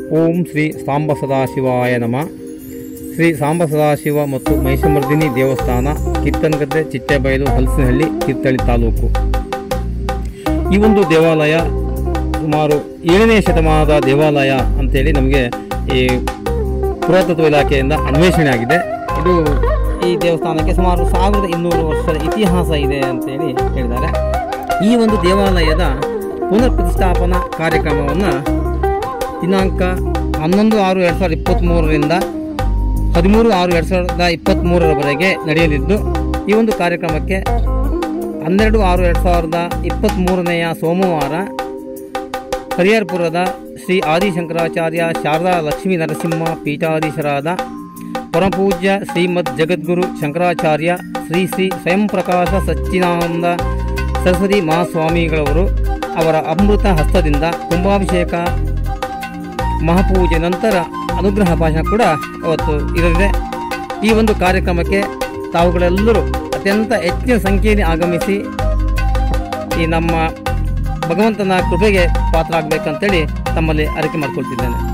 ಓಂ ಶ್ರೀ ಸಾಂಬ ಸದಾಶಿವಾಯ ನಮಃ ಶ್ರೀ ಸಾಂಬ ಸದಾಶಿವ ಮತ್ತು ಮಹಿಷಮರ್ದಿನಿ ದೇವಸ್ಥಾನ ಕಿತ್ತನಗದ್ದೆ ಚಿಟ್ಟೆಬಯಲು ಹಲಸಿನಹಳ್ಳಿ ತೀರ್ಥಹಳ್ಳಿ ತಾಲೂಕು ಈ ಒಂದು ದೇವಾಲಯ ಸುಮಾರು ಏಳನೇ ಶತಮಾನದ ದೇವಾಲಯ ಅಂತೇಳಿ ನಮಗೆ ಈ ಪುರಾತತ್ವ ಇಲಾಖೆಯಿಂದ ಅನ್ವೇಷಣೆ ಆಗಿದೆ ಇದು ಈ ದೇವಸ್ಥಾನಕ್ಕೆ ಸುಮಾರು ಸಾವಿರದ ಇನ್ನೂರು ವರ್ಷದ ಇತಿಹಾಸ ಇದೆ ಅಂತೇಳಿ ಹೇಳಿದ್ದಾರೆ ಈ ಒಂದು ದೇವಾಲಯದ ಪುನರ್ ಪ್ರತಿಷ್ಠಾಪನಾ ಕಾರ್ಯಕ್ರಮವನ್ನು ದಿನಾಂಕ ಹನ್ನೊಂದು ಆರು ಎರಡು ಸಾವಿರದ ಇಪ್ಪತ್ತ್ಮೂರರಿಂದ ಹದಿಮೂರು ಆರು ಎರಡು ಸಾವಿರದ ಇಪ್ಪತ್ತ್ಮೂರರವರೆಗೆ ನಡೆಯಲಿದ್ದು ಈ ಒಂದು ಕಾರ್ಯಕ್ರಮಕ್ಕೆ ಹನ್ನೆರಡು ಆರು ಎರಡು ಸಾವಿರದ ಇಪ್ಪತ್ತ್ಮೂರನೆಯ ಸೋಮವಾರ ಹರಿಹರಪುರದ ಶ್ರೀ ಆದಿಶಂಕರಾಚಾರ್ಯ ಶಾರದಾ ಲಕ್ಷ್ಮೀ ನರಸಿಂಹ ಪೀಠಾಧೀಶರಾದ ಪರಮಪೂಜ್ಯ ಶ್ರೀಮದ್ ಜಗದ್ಗುರು ಶಂಕರಾಚಾರ್ಯ ಶ್ರೀ ಶ್ರೀ ಸ್ವಯಂ ಪ್ರಕಾಶ ಸಚ್ಚಿದಾನಂದ ಸರಸ್ವತಿ ಮಹಾಸ್ವಾಮಿಗಳವರು ಅವರ ಅಮೃತ ಹಸ್ತದಿಂದ ಕುಂಭಾಭಿಷೇಕ ಮಹಾಪೂಜೆ ನಂತರ ಅನುಗ್ರಹ ಭಾಷಣ ಕೂಡ ಅವತ್ತು ಇರಲಿದೆ ಈ ಒಂದು ಕಾರ್ಯಕ್ರಮಕ್ಕೆ ತಾವುಗಳೆಲ್ಲರೂ ಅತ್ಯಂತ ಹೆಚ್ಚಿನ ಸಂಖ್ಯೆಯಲ್ಲಿ ಆಗಮಿಸಿ ಈ ನಮ್ಮ ಭಗವಂತನ ಕೃಪೆಗೆ ಪಾತ್ರ ಆಗಬೇಕಂತೇಳಿ ತಮ್ಮಲ್ಲಿ ಅರಿಕೆ ಮಾಡ್ಕೊಳ್ತಿದ್ದೇನೆ